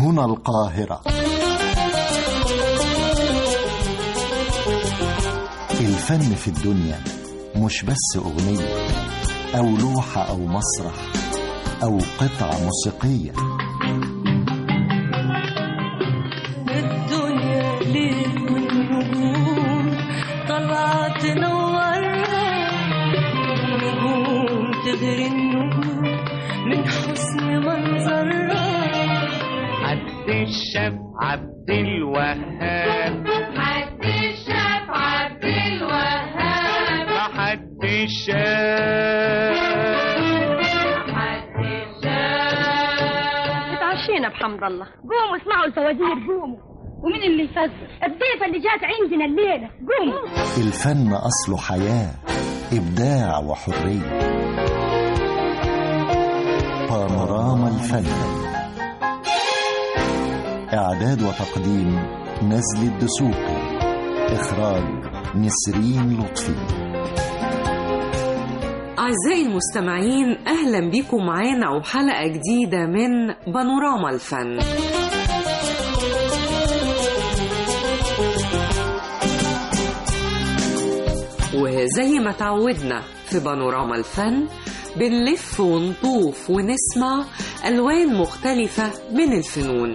هنا القاهرة الفن في الدنيا مش بس أغنية أو لوحة أو مسرح أو قطعة موسيقية الدنيا ليل والنجوم طلعت تنورها نجوم تغري النجوم من حسن منظرها عبد الشاب عبد الوهاب عبد الشاف عبد الوهاب حد الشاب عبد الشاف اتعشينا بحمد الله قوموا اسمعوا الفوازير قوموا ومين اللي يفزر الضيفة اللي جات عندنا الليلة قوموا الفن أصله حياة إبداع وحرية بانوراما الفن إعداد وتقديم نزل الدسوقي إخراج نسرين لطفي أعزائي المستمعين أهلا بكم معانا وحلقة جديدة من بانوراما الفن وزي ما تعودنا في بانوراما الفن بنلف ونطوف ونسمع ألوان مختلفة من الفنون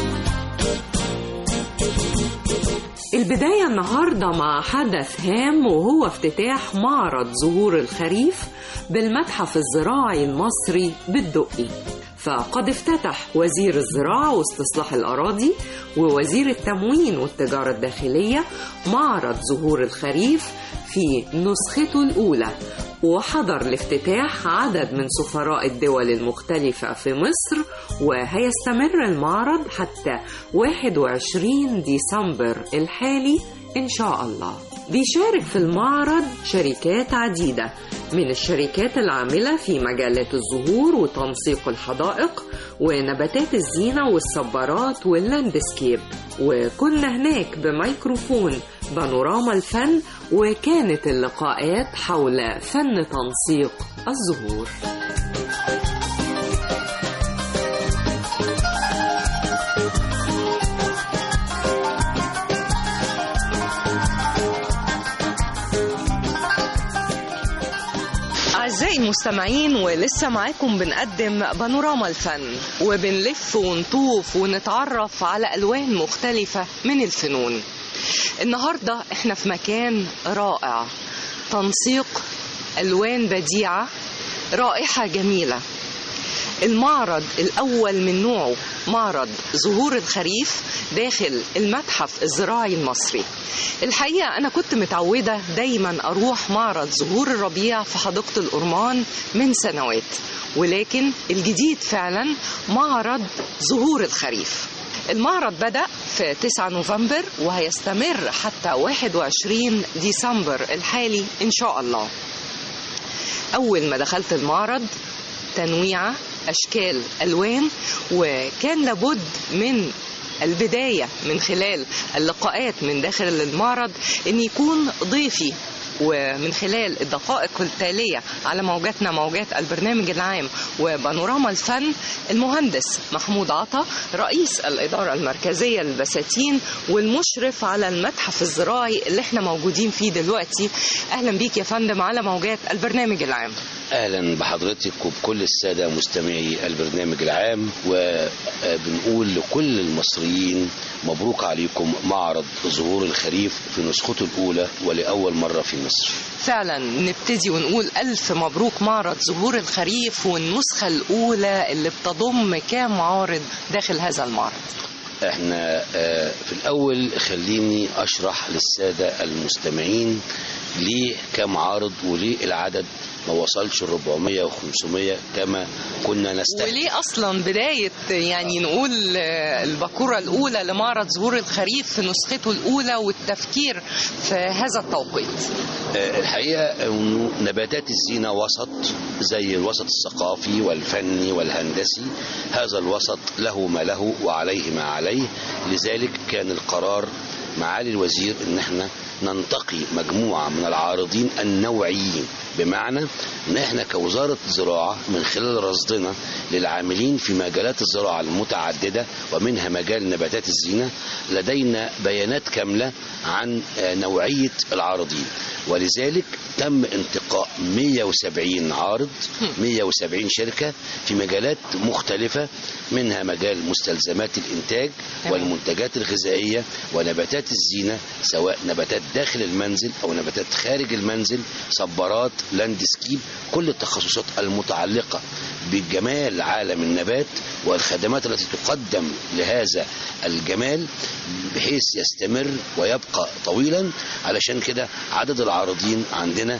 البداية النهاردة مع حدث هام وهو افتتاح معرض زهور الخريف بالمتحف الزراعي المصري بالدقي فقد افتتح وزير الزراعة واستصلاح الأراضي ووزير التموين والتجارة الداخلية معرض زهور الخريف في نسخته الأولى وحضر الافتتاح عدد من سفراء الدول المختلفة في مصر وهيستمر المعرض حتى 21 ديسمبر الحالي إن شاء الله بيشارك في المعرض شركات عديدة من الشركات العاملة في مجالات الزهور وتنسيق الحدائق ونباتات الزينة والصبارات واللاندسكيب وكنا هناك بميكروفون بانوراما الفن وكانت اللقاءات حول فن تنسيق الزهور أعزائي المستمعين ولسه معاكم بنقدم بانوراما الفن وبنلف ونطوف ونتعرف على ألوان مختلفة من الفنون النهاردة احنا في مكان رائع تنسيق ألوان بديعة رائحة جميلة المعرض الأول من نوعه معرض زهور الخريف داخل المتحف الزراعي المصري الحقيقة أنا كنت متعودة دايما أروح معرض زهور الربيع في حديقة الأرمان من سنوات ولكن الجديد فعلا معرض زهور الخريف المعرض بدأ في 9 نوفمبر وهيستمر حتى 21 ديسمبر الحالي إن شاء الله أول ما دخلت المعرض تنويعة أشكال ألوان وكان لابد من البداية من خلال اللقاءات من داخل المعرض أن يكون ضيفي ومن خلال الدقائق التالية على موجاتنا موجات البرنامج العام وبانوراما الفن المهندس محمود عطا رئيس الإدارة المركزية للبساتين والمشرف على المتحف الزراعي اللي احنا موجودين فيه دلوقتي أهلا بيك يا فندم على موجات البرنامج العام اهلا بحضرتك وبكل الساده مستمعي البرنامج العام وبنقول لكل المصريين مبروك عليكم معرض ظهور الخريف في نسخته الاولى ولاول مره في مصر فعلا نبتدي ونقول ألف مبروك معرض زهور الخريف والنسخة الأولى اللي بتضم كام عارض داخل هذا المعرض احنا آه، في الاول خليني اشرح للساده المستمعين ليه كم عارض وليه العدد ما وصلش 400 و500 كما كنا نستهدف وليه أصلا بداية يعني نقول آه، الباكورة الأولى لمعرض زهور الخريف في نسخته الأولى والتفكير في هذا التوقيت آه، الحقيقة أنه نباتات الزينة وسط زي الوسط الثقافي والفني والهندسي هذا الوسط له ما له وعليه ما عليه لذلك كان القرار معالي الوزير ان احنا ننتقي مجموعة من العارضين النوعيين بمعنى ان احنا كوزارة زراعة من خلال رصدنا للعاملين في مجالات الزراعة المتعددة ومنها مجال نباتات الزينة لدينا بيانات كاملة عن آه، نوعية العارضين ولذلك تم انتقاء 170 عارض 170 شركة في مجالات مختلفة منها مجال مستلزمات الإنتاج تمام. والمنتجات الغذائية ونباتات الزينة سواء نباتات داخل المنزل أو نباتات خارج المنزل صبارات لاندسكيب كل التخصصات المتعلقة بجمال عالم النبات والخدمات التي تقدم لهذا الجمال بحيث يستمر ويبقى طويلا علشان كده عدد العارضين عندنا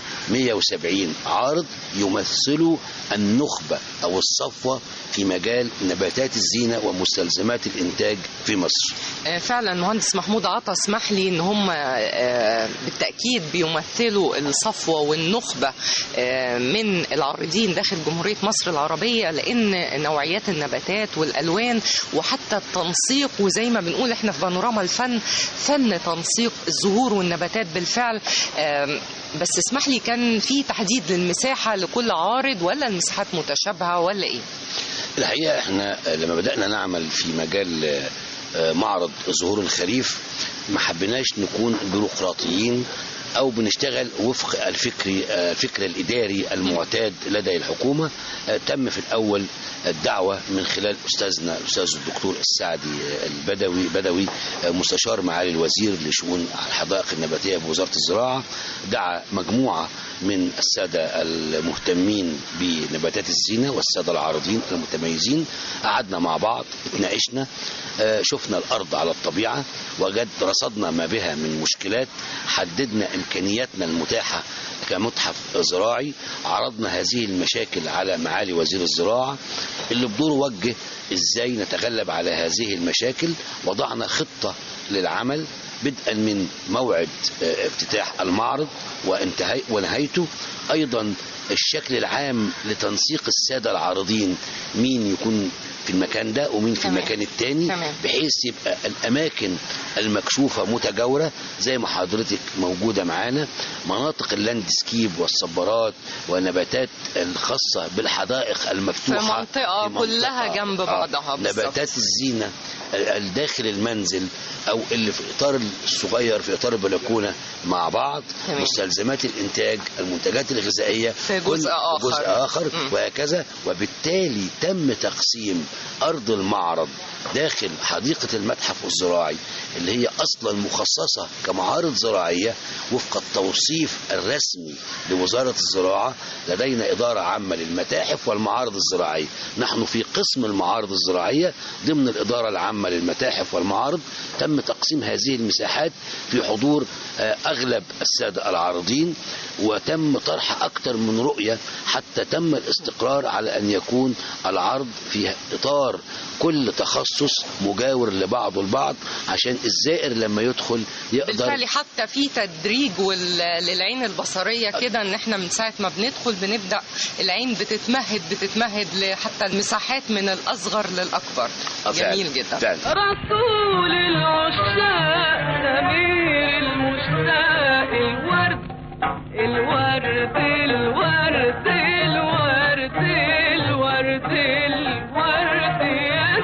170 عارض يمثلوا النخبة أو الصفوة في مجال نباتات الزينة ومستلزمات الإنتاج في مصر آه، فعلا مهندس محمود عطا اسمح لي ان هم آه، بالتاكيد بيمثلوا الصفوه والنخبه آه، من العارضين داخل جمهوريه مصر العربيه لان نوعيات النباتات والالوان وحتى التنسيق وزي ما بنقول احنا في بانوراما الفن فن تنسيق الزهور والنباتات بالفعل آم، بس اسمح لي كان في تحديد للمساحه لكل عارض ولا المساحات متشابهه ولا ايه؟ الحقيقة احنا لما بدأنا نعمل في مجال آه، معرض زهور الخريف ما حبيناش نكون بيروقراطيين او بنشتغل وفق الفكر الفكر الاداري المعتاد لدى الحكومه آه، تم في الاول الدعوه من خلال استاذنا الاستاذ الدكتور السعدي البدوي بدوي آه، مستشار معالي الوزير لشؤون الحدائق النباتيه بوزاره الزراعه دعا مجموعه من الساده المهتمين بنباتات الزينه والساده العارضين المتميزين قعدنا مع بعض اتناقشنا آه، شفنا الارض على الطبيعه وجد رصدنا ما بها من مشكلات حددنا امكانياتنا المتاحه كمتحف زراعي عرضنا هذه المشاكل على معالي وزير الزراعه اللي بدوره وجه ازاي نتغلب على هذه المشاكل وضعنا خطه للعمل بدءا من موعد آه، افتتاح المعرض وانتهاء ونهايته ايضا الشكل العام لتنسيق الساده العارضين مين يكون في المكان ده ومين في تمام. المكان التاني تمام. بحيث يبقى الاماكن المكشوفه متجاوره زي ما حضرتك موجوده معانا مناطق اللاندسكيب والصبارات والنباتات الخاصه بالحدائق المفتوحه في منطقة في كلها جنب بعضها بالظبط. نباتات الزينه الداخل المنزل او اللي في اطار الصغير في اطار البلكونه مع بعض تمام. مستلزمات الانتاج المنتجات الغذائيه في كل- جزء آخر. جزء اخر مم. وهكذا وبالتالي تم تقسيم ارض المعرض داخل حديقه المتحف الزراعي اللي هي اصلا مخصصه كمعارض زراعيه وفق التوصيف الرسمي لوزاره الزراعه لدينا اداره عامه للمتاحف والمعارض الزراعيه نحن في قسم المعارض الزراعيه ضمن الاداره العامه للمتاحف والمعارض تم تقسيم هذه المساحات في حضور آه، اغلب الساده العارضين وتم طرح اكثر من رؤيه حتى تم الاستقرار على ان يكون العرض في اطار كل تخصص مجاور لبعضه البعض عشان الزائر لما يدخل يقدر بالفعل حتى في تدريج وال- للعين البصريه كده ان احنا من ساعه ما بندخل بنبدا العين بتتمهد بتتمهد لحتى المساحات من الاصغر للاكبر آه، فعلا، جميل جدا فعلا رسول العشاق سمير المشتاق الورد الورد الورد الورد الورد الورد يا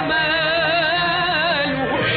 جمال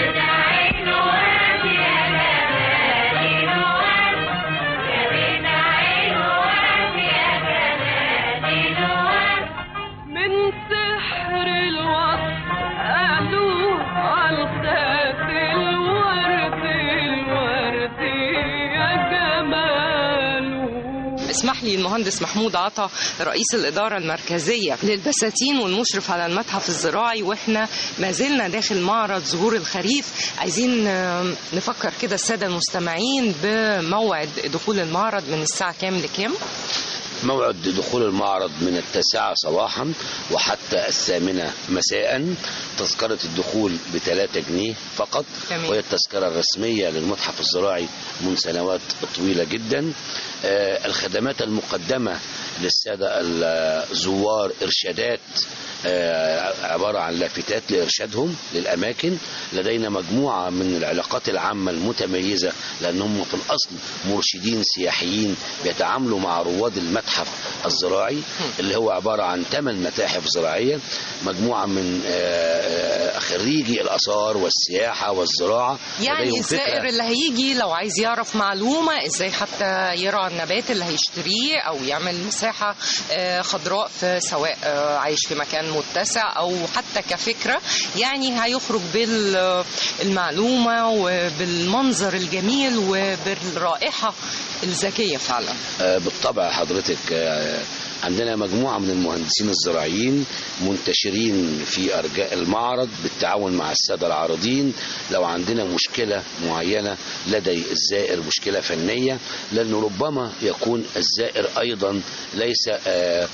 من سحر الوصف قالوا عالخات الورد الورد يا جماله اسمح لي المهندس محمود عطا رئيس الإدارة المركزية للبساتين والمشرف على المتحف الزراعي واحنا ما زلنا داخل معرض زهور الخريف عايزين آم، نفكر كده السادة المستمعين بموعد دخول المعرض من الساعة كام لكام موعد دخول المعرض من التاسعة صباحا وحتى الثامنة مساء تذكرة الدخول بثلاثة جنيه فقط تمام. وهي التذكرة الرسمية للمتحف الزراعي من سنوات طويلة جدا آه، الخدمات المقدمة للسادة الزوار إرشادات آه، عبارة عن لافتات لإرشادهم للأماكن لدينا مجموعة من العلاقات العامة المتميزة لأنهم في الأصل مرشدين سياحيين بيتعاملوا مع رواد المتحف الزراعي اللي هو عبارة عن ثمان متاحف زراعية مجموعة من آه، آه، خريجي الآثار والسياحة والزراعة يعني لديهم فكرة الزائر اللي هيجي لو عايز يعرف معلومة ازاي حتى يرعى النبات اللي هيشتريه او يعمل مساحة آه، خضراء في سواء آه، عايش في مكان متسع او حتى كفكرة يعني هيخرج بالمعلومة وبالمنظر الجميل وبالرائحة الذكية فعلا آه، بالطبع حضرتك آه، عندنا مجموعة من المهندسين الزراعيين منتشرين في أرجاء المعرض بالتعاون مع السادة العارضين لو عندنا مشكلة معينة لدي الزائر مشكلة فنية لأنه ربما يكون الزائر أيضا ليس آه،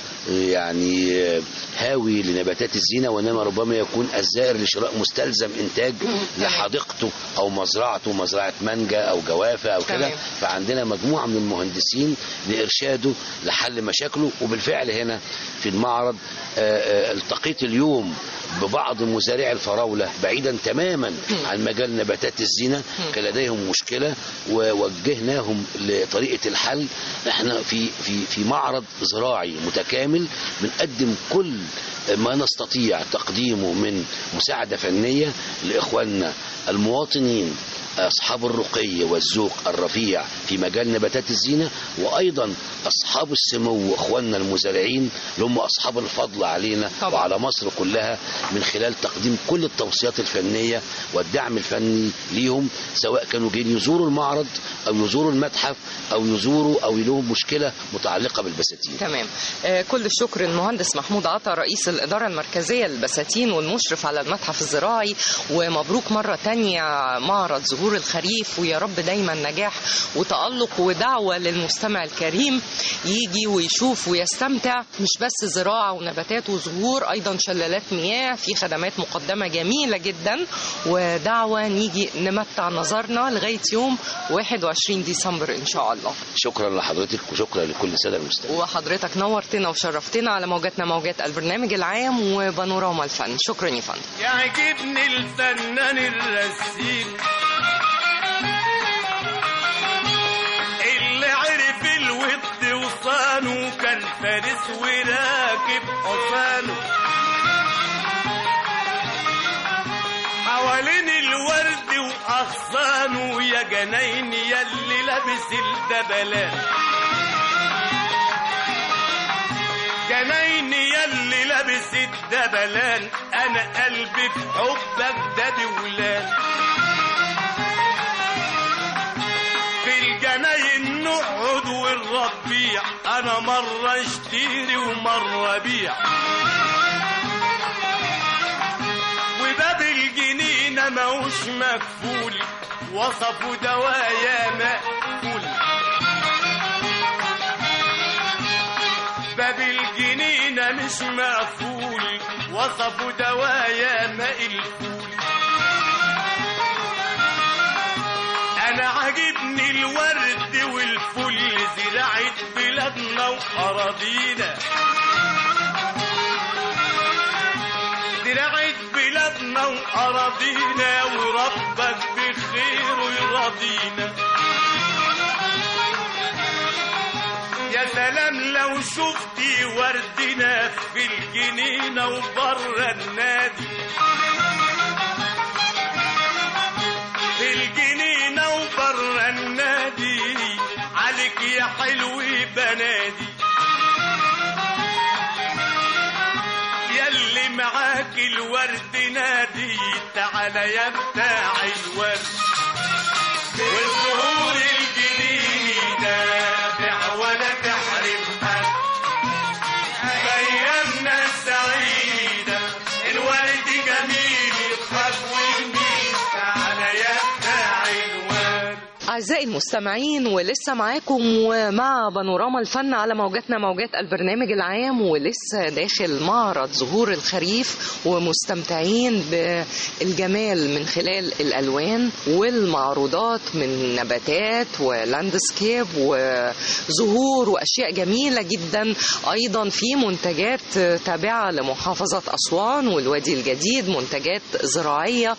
يعني آه، هاوي لنباتات الزينة وإنما ربما يكون الزائر لشراء مستلزم إنتاج لحديقته أو مزرعته مزرعة مانجا أو جوافة أو كده تمام. فعندنا مجموعة من المهندسين لإرشاده لحل مشاكله وبالفعل هنا في المعرض آه، آه، التقيت اليوم ببعض مزارعي الفراولة بعيدا تماما عن مجال نباتات الزينة كان لديهم مشكلة ووجهناهم لطريقة الحل احنا في في في معرض زراعي متكامل بنقدم كل ما نستطيع تقديمه من مساعدة فنية لإخواننا المواطنين أصحاب الرقي والذوق الرفيع في مجال نباتات الزينة وأيضا أصحاب السمو إخواننا المزارعين اللي هم أصحاب الفضل علينا طبعا. وعلى مصر كلها من خلال تقديم كل التوصيات الفنية والدعم الفني ليهم سواء كانوا جايين يزوروا المعرض أو يزوروا المتحف أو يزوروا أو لهم مشكلة متعلقة بالبساتين تمام آه، كل الشكر المهندس محمود عطا رئيس الإدارة المركزية للبساتين والمشرف على المتحف الزراعي ومبروك مرة تانية معرض زهور الخريف ويا رب دايما نجاح وتألق ودعوة للمستمع الكريم يجي ويشوف ويستمتع مش بس زراعة ونباتات وزهور أيضا شلالات مياه في خدمات مقدمة جميلة جدا ودعوة نيجي نمتع نظرنا لغاية يوم 21 ديسمبر إن شاء الله شكرا لحضرتك وشكرا لكل السادة المستمعين وحضرتك نورتنا وشرفتنا على موجاتنا موجات البرنامج العام وبانوراما الفن شكرا يا فندم يعجبني الفنان الرسيم اللي عرف الود وصانه كان فارس وراكب حصانه حوالين الورد واغصانه يا جناين ياللي لابس الدبلان جناين ياللي لابس الدبلان انا قلبي في حبك ده دولان في الجناين نقعد والربيع انا مرة اشتري ومرة ابيع وباب الجنينة ماهوش مكفول وصفوا دوايا مقفول باب الجنينة مش مقفول وصفوا دوايا ماء الفول أنا عاجبني الورد والفل زراعة بلادنا وأراضينا زراعة بلادنا وأراضينا وربك بخير ويرضينا يا سلام لو شفتي وردنا في الجنينة وبره النادي في الجنينة وبره النادي عليك يا حلو بنادي ياللي معاك الورد نادي تعالى يا بتاع الورد والزهور الجديدة بيع ولا تحرم حد أيامنا السعيدة الورد جميل يضحك ويميل تعالى يا بتاع الورد أعزائي المستمعين ولسه معاكم ومع بانوراما الفن على موجاتنا موجات البرنامج العام ولسه داخل معرض زهور الخريف ومستمتعين بالجمال من خلال الألوان والمعروضات من نباتات ولاندسكيب وزهور وأشياء جميلة جدا أيضا في منتجات تابعة لمحافظة أسوان والوادي الجديد منتجات زراعية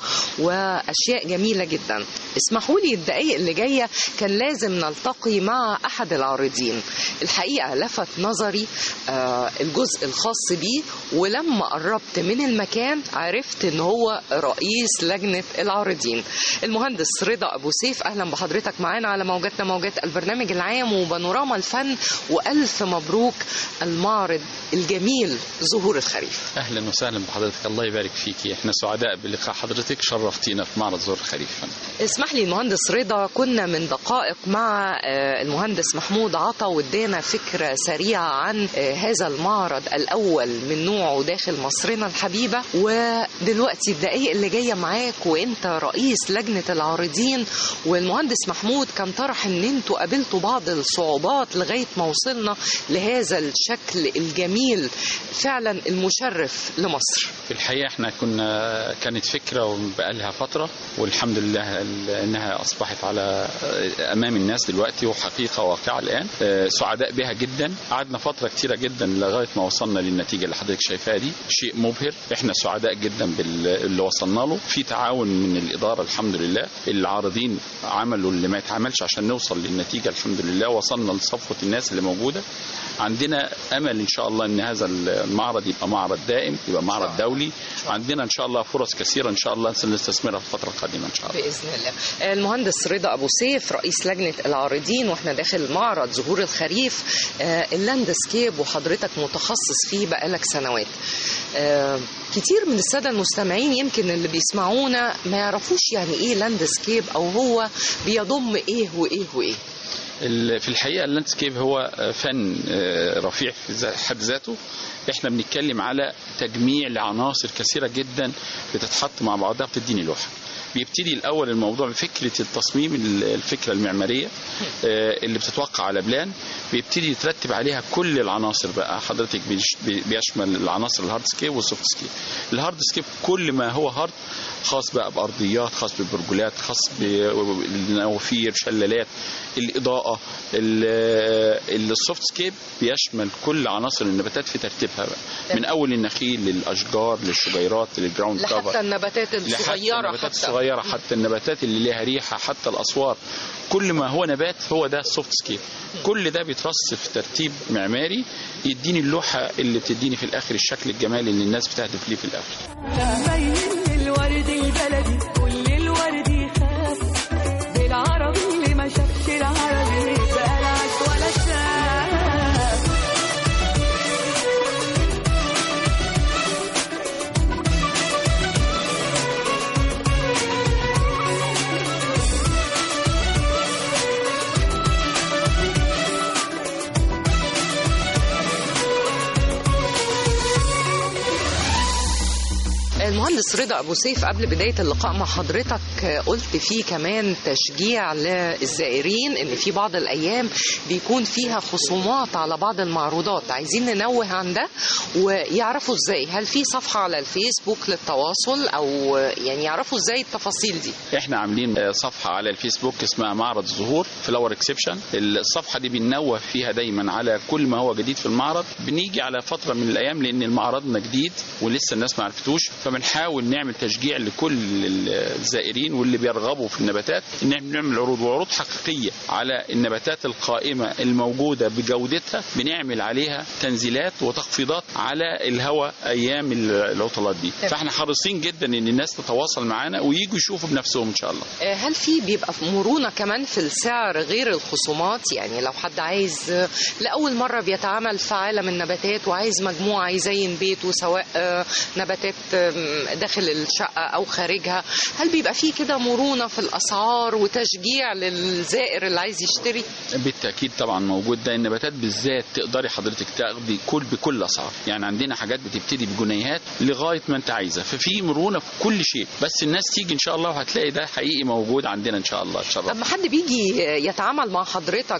وأشياء جميلة جدا اسمحوا لي الدقايق اللي جاية كان لازم نلتقي مع أحد العارضين الحقيقة لفت نظري آه، الجزء الخاص بيه ولما قربت من المكان عرفت ان هو رئيس لجنة العارضين المهندس رضا أبو سيف أهلا بحضرتك معانا على موجاتنا موجات البرنامج العام وبانوراما الفن وألف مبروك المعرض الجميل زهور الخريف اهلا وسهلا بحضرتك الله يبارك فيكي احنا سعداء بلقاء حضرتك شرفتينا في معرض زور الخريف اسمح لي المهندس رضا كنا من دقائق مع آه، المهندس محمود عطا وادانا فكرة سريعة عن آه، هذا المعرض الأول من نوعه داخل مصرنا الحبيبة ودلوقتي الدقايق اللي جاية معاك وانت رئيس لجنة العارضين والمهندس محمود كان طرح ان انتوا قابلتوا بعض الصعوبات لغاية ما وصلنا لهذا الشكل الجميل فعلا المشرف لمصر في الحقيقه احنا كنا كانت فكره وبقالها فتره والحمد لله انها اصبحت على امام الناس دلوقتي وحقيقه واقعه الان آه، سعداء بها جدا قعدنا فتره كتيره جدا لغايه ما وصلنا للنتيجه اللي حضرتك شايفاها دي شيء مبهر احنا سعداء جدا باللي وصلنا له في تعاون من الاداره الحمد لله العارضين عملوا اللي ما يتعملش عشان نوصل للنتيجه الحمد لله وصلنا لصفوه الناس اللي موجوده عندنا امل ان شاء الله ان هذا المعرض يبقى معرض دائم يبقى معرض دولي عندنا ان شاء الله فرص كثيره ان شاء الله سنستثمرها في الفتره القادمه ان شاء الله بإذن الله المهندس رضا أبو سيف رئيس لجنة العارضين واحنا داخل معرض زهور الخريف آه، اللاندسكيب وحضرتك متخصص فيه بقالك سنوات آه، كتير من السادة المستمعين يمكن اللي بيسمعونا ما يعرفوش يعني ايه لاندسكيب او هو بيضم ايه وايه وايه ال- في الحقيقه اللاندسكيب هو فن آه، رفيع في ذا- حد ذاته احنا بنتكلم على تجميع لعناصر كثيره جدا بتتحط مع بعضها بتديني لوحه بيبتدي الاول الموضوع بفكره التصميم ال- الفكره المعماريه آه، اللي بتتوقع على بلان بيبتدي يترتب عليها كل العناصر بقى حضرتك بيش- بي- بيشمل العناصر الهارد سكيب والسوفت سكيب الهارد سكيب كل ما هو هارد خاص بقى بارضيات خاص ببرجولات خاص بالنوافير شلالات الاضاءه ال- السوفت سكيب بيشمل كل عناصر النباتات في ترتيبها بقى من اول النخيل للاشجار للشجيرات للجراوند لحتى كفر النباتات لحتى الصغيرة النباتات حتى الصغيرة حتى النباتات اللي ليها ريحة حتى الأصوات كل ما هو نبات هو ده سوفت سكيب كل ده بيترص في ترتيب معماري يديني اللوحة اللي بتديني في الآخر الشكل الجمالي اللي الناس بتهدف ليه في الآخر ميل الورد البلدي كل الورد يخاف بالعربي اللي ما شافش العربي بلاش ولا شاف المهندس رضا ابو سيف قبل بدايه اللقاء مع حضرتك آه، قلت فيه كمان تشجيع للزائرين ان في بعض الايام بيكون فيها خصومات على بعض المعروضات عايزين ننوه عن ده ويعرفوا ازاي هل في صفحه على الفيسبوك للتواصل او آه، يعني يعرفوا ازاي التفاصيل دي احنا عاملين آه، صفحة على الفيسبوك اسمها معرض الزهور فلاور اكسبشن الصفحة دي بننوه فيها دايما على كل ما هو جديد في المعرض بنيجي على فترة من الأيام لأن المعرضنا جديد ولسه الناس ما عرفتوش فبنحاول نعمل تشجيع لكل الزائرين واللي بيرغبوا في النباتات ان احنا بنعمل عروض وعروض حقيقية على النباتات القائمة الموجودة بجودتها بنعمل عليها تنزيلات وتخفيضات على الهواء أيام العطلات دي فاحنا حريصين جدا ان الناس تتواصل معانا ويجوا يشوفوا بنفسهم ان شاء الله آه، هل في بيبقى مرونة كمان في السعر غير الخصومات يعني لو حد عايز آه، لأول مرة بيتعامل في عالم النباتات وعايز مجموعة يزين بيته سواء آه، نباتات آم، داخل داخل الشقة أو خارجها هل بيبقى فيه كده مرونة في الأسعار وتشجيع للزائر اللي عايز يشتري بالتاكيد طبعا موجود ده النباتات بالذات تقدري حضرتك تاخدي كل بكل اسعار يعني عندنا حاجات بتبتدي بجنيهات لغايه ما انت عايزه ففي مرونه في كل شيء بس الناس تيجي ان شاء الله وهتلاقي ده حقيقي موجود عندنا ان شاء الله تشرف لما حد بيجي يتعامل مع حضرتك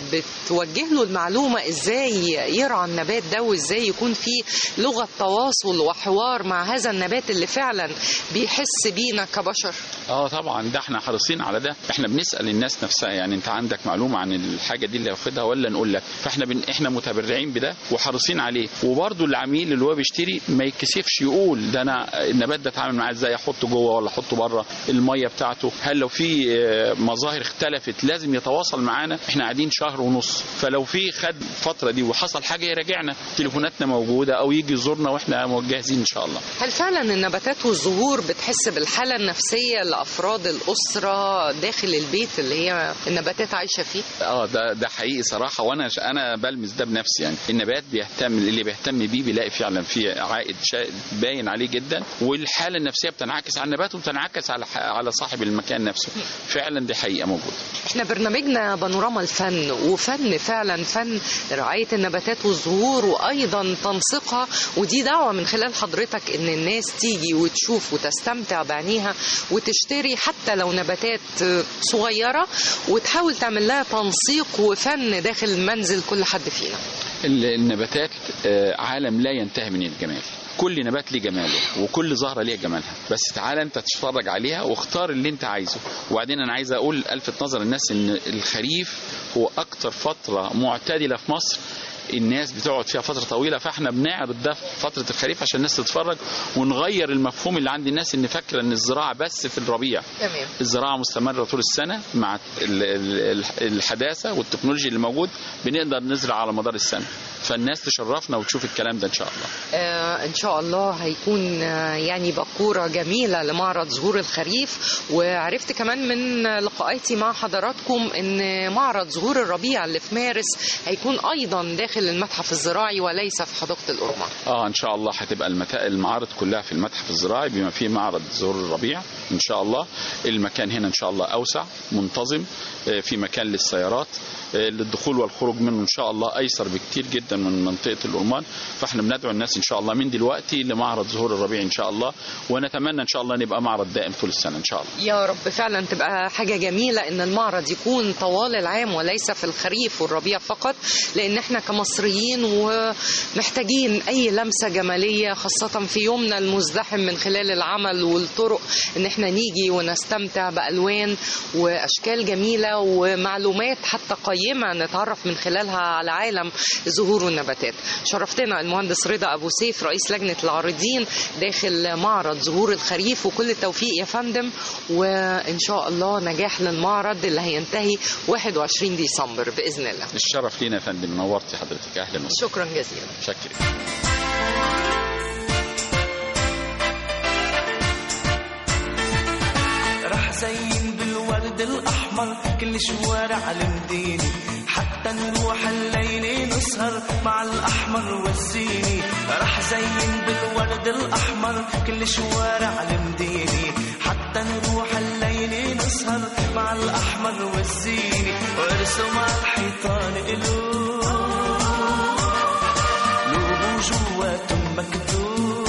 بتوجه له المعلومة ازاي يرعى النبات ده وازاي يكون في لغة تواصل وحوار مع هذا النبات اللي فعلا بيحس بينا كبشر اه طبعا ده احنا حريصين على ده احنا بنسال الناس نفسها يعني انت عندك معلومه عن الحاجه دي اللي واخدها ولا نقول لك فاحنا بن... احنا متبرعين بده وحريصين عليه وبرده العميل اللي هو بيشتري ما يتكسفش يقول ده انا النبات ده اتعامل معاه ازاي احطه جوه ولا احطه بره الميه بتاعته هل لو في آه، مظاهر اختلفت لازم يتواصل معانا احنا قاعدين شهر ونص فلو في خد الفتره دي وحصل حاجه يراجعنا تليفوناتنا موجوده او يجي يزورنا واحنا جاهزين ان شاء الله هل فعلا النباتات والزهور بتحس بالحالة النفسية لأفراد الأسرة داخل البيت اللي هي النباتات عايشة فيه؟ اه ده ده حقيقي صراحه وانا انا بلمس ده بنفسي يعني النبات بيهتم اللي بيهتم بيه بيلاقي فعلا فيه عائد شا- باين عليه جدا والحاله النفسيه بتنعكس على النبات وبتنعكس على ح- على صاحب المكان نفسه فعلا دي حقيقه موجوده احنا برنامجنا بانوراما الفن وفن فعلا فن رعاية النباتات والزهور وأيضا تنسيقها ودي دعوة من خلال حضرتك إن الناس تيجي وتشوف وتستمتع بعينيها وتشتري حتى لو نباتات آه، صغيرة وتحاول تعمل لها تنسيق وفن داخل منزل كل حد فينا ال- النباتات آه، عالم لا ينتهي من الجمال كل نبات ليه جماله وكل زهره ليها جمالها بس تعالى انت تتفرج عليها واختار اللي انت عايزه وبعدين انا عايز اقول الفت نظر الناس ان الخريف هو اكتر فتره معتدله في مصر الناس بتقعد فيها فتره طويله فاحنا بنعرض ده في فتره الخريف عشان الناس تتفرج ونغير المفهوم اللي عند الناس ان فاكره ان الزراعه بس في الربيع تمام الزراعه مستمره طول السنه مع ال- ال- الحداثه والتكنولوجيا اللي موجود بنقدر نزرع على مدار السنه فالناس تشرفنا وتشوف الكلام ده ان شاء الله آه ان شاء الله هيكون آه يعني بقوره جميله لمعرض زهور الخريف وعرفت كمان من لقاءاتي مع حضراتكم ان معرض زهور الربيع اللي في مارس هيكون ايضا داخل المتحف الزراعي وليس في حديقه الأورمان اه ان شاء الله هتبقى المتا... المعارض كلها في المتحف الزراعي بما فيه معرض زهور الربيع ان شاء الله المكان هنا ان شاء الله اوسع منتظم آه، في مكان للسيارات آه، للدخول والخروج منه ان شاء الله ايسر بكتير جدا من منطقه الأورمان فاحنا بندعو الناس ان شاء الله من دلوقتي لمعرض زهور الربيع ان شاء الله ونتمنى ان شاء الله نبقى معرض دائم طول السنه ان شاء الله يا رب فعلا تبقى حاجة جميلة ان المعرض يكون طوال العام وليس في الخريف والربيع فقط لان احنا كمصريين ومحتاجين اي لمسة جمالية خاصة في يومنا المزدحم من خلال العمل والطرق ان احنا نيجي ونستمتع بألوان واشكال جميلة ومعلومات حتى قيمة نتعرف من خلالها على عالم الزهور والنباتات شرفتنا المهندس رضا ابو سيف رئيس لجنة العارضين داخل معرض زهور الخريف وكل التوفيق يا فندم وان شاء الله نجاح للمعرض اللي هينتهي 21 ديسمبر باذن الله الشرف لينا يا فندم نورتي حضرتك اهلا وسهلا شكرا جزيلا شكرا راح زين بالورد الاحمر كل شوارع المدينه حتى نروح الليل نسهر مع الاحمر والزيني راح زين بالورد الاحمر كل شوارع المدينه حتى نروح الليل نسهر مع الاحمر والزيني وارسم على الحيطان قلوب قلوب جواتهم مكتوب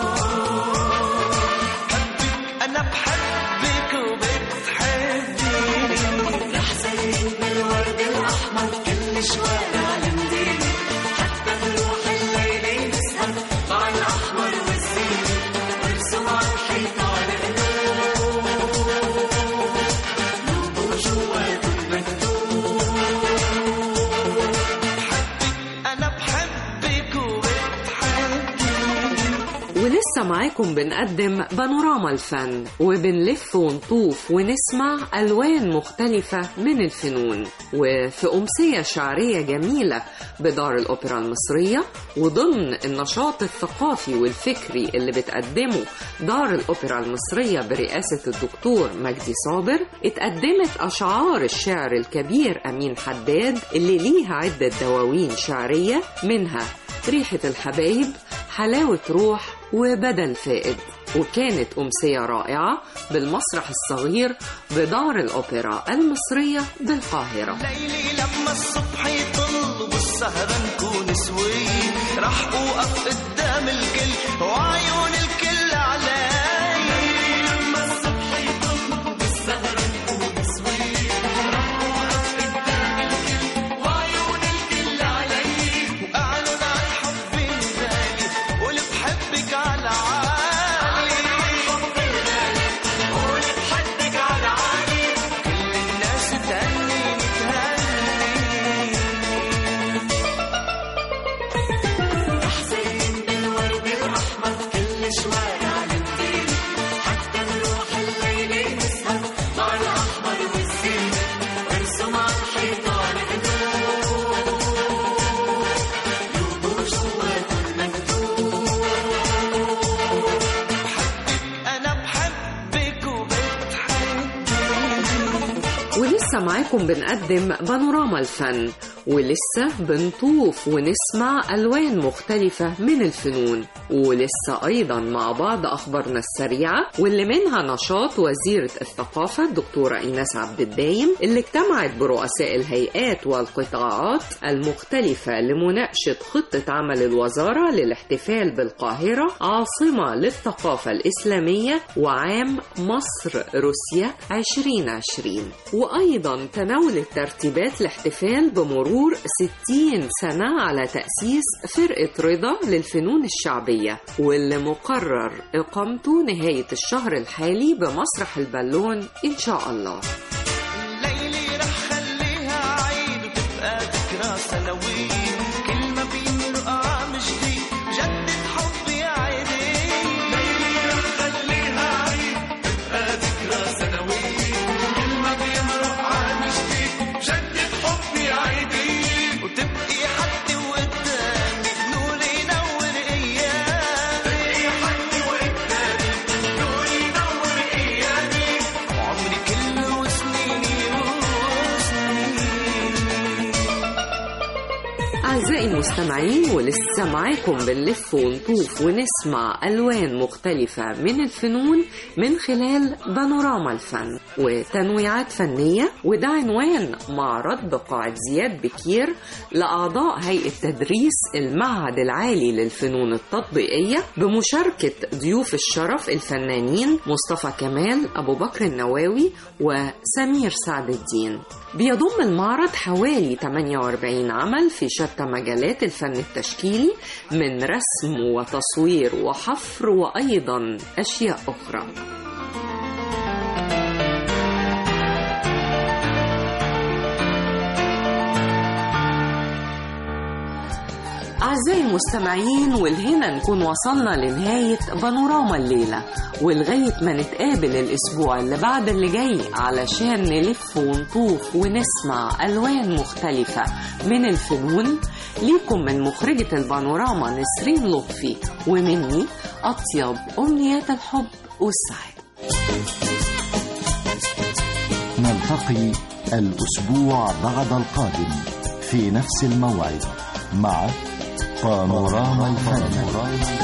حبك انا بحبك وبتحبيني رح زين بالورد الاحمر كل شوارع المدينه حتى نروح الليل نسهر مع الاحمر والزين وارسم على الحيطان قلوب قلوب جواتهم مكتوب حبك انا بحبك وبتحبيني ولسه معاكم بنقدم بانوراما الفن وبنلف ونطوف ونسمع ألوان مختلفة من الفنون وفي أمسية شعرية جميلة بدار الأوبرا المصرية وضمن النشاط الثقافي والفكري اللي بتقدمه دار الأوبرا المصرية برئاسة الدكتور مجدي صابر اتقدمت أشعار الشعر الكبير أمين حداد اللي ليها عدة دواوين شعرية منها ريحة الحبايب حلاوة روح وبدل فائد وكانت أمسية رائعة بالمسرح الصغير بدار الأوبرا المصرية بالقاهرة ليلي لما الصبح يطل والسهرة نكون سوي راح اوقف قدام الكل وعيون الكل علي لما الصبح يطل والسهرة نكون سوي راح اوقف قدام الكل وعيون الكل علي واعلن عن حبي الغالي قول بحبك على عالي حبي الغالي قول بحبك على عالي كل الناس تهني تهني حسين بالورد الأحمر كل شوارع للدين حتى نروح الليل نسهر مع الأحمر والزين ارسم على الحيطان هدوء يوضو جوات المكتوب بحبك أنا بحبك وبتحبني ولسه معاكم بنقدم بانوراما الفن ولسه بنطوف ونسمع ألوان مختلفة من الفنون ولسه أيضا مع بعض أخبارنا السريعة واللي منها نشاط وزيرة الثقافة الدكتورة إيناس عبد الدايم اللي اجتمعت برؤساء الهيئات والقطاعات المختلفة لمناقشة خطة عمل الوزارة للاحتفال بالقاهرة عاصمة للثقافة الإسلامية وعام مصر روسيا 2020 وأيضا تناولت ترتيبات الاحتفال بمرور 60 سنة على تأسيس فرقة رضا للفنون الشعبية واللي مقرر إقامته نهاية الشهر الحالي بمسرح البالون إن شاء الله ليلي رح خليها عيد وتبقى ذكرى سنوية كل ما بيمرق عام جديد جدد حبي عيدي ليلي رح خليها عيد تبقى ذكرى سنوية كل ما بيمرق عام جديد جدد حبي عيدي وتبقي حدي وقدامي نوري ينور ايامي تبقي حدي وقدامي نوري ينور ايامي وعمري كله وسنيني وسنيني أعزائي المستمعين ولسه معاكم بنلف ونطوف ونسمع ألوان مختلفة من الفنون من خلال بانوراما الفن وتنويعات فنية وده عنوان معرض بقاعة زياد بكير لأعضاء هيئة تدريس المعهد العالي للفنون التطبيقية بمشاركة ضيوف الشرف الفنانين مصطفى كمال أبو بكر النواوي وسمير سعد الدين بيضم المعرض حوالي 48 عمل في شتى مجالات الفن التشكيلي من رسم وتصوير وحفر وأيضا أشياء أخرى أعزائي المستمعين والهنا نكون وصلنا لنهاية بانوراما الليلة ولغاية ما نتقابل الأسبوع اللي بعد اللي جاي علشان نلف ونطوف ونسمع ألوان مختلفة من الفنون ليكم من مخرجة البانوراما نسرين لطفي ومني أطيب أمنيات الحب والسعادة نلتقي الأسبوع بعد القادم في نفس الموعد مع بانوراما الفن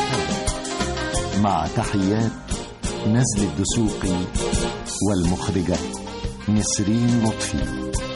مع تحيات نزل الدسوقي والمخرجة نسرين لطفي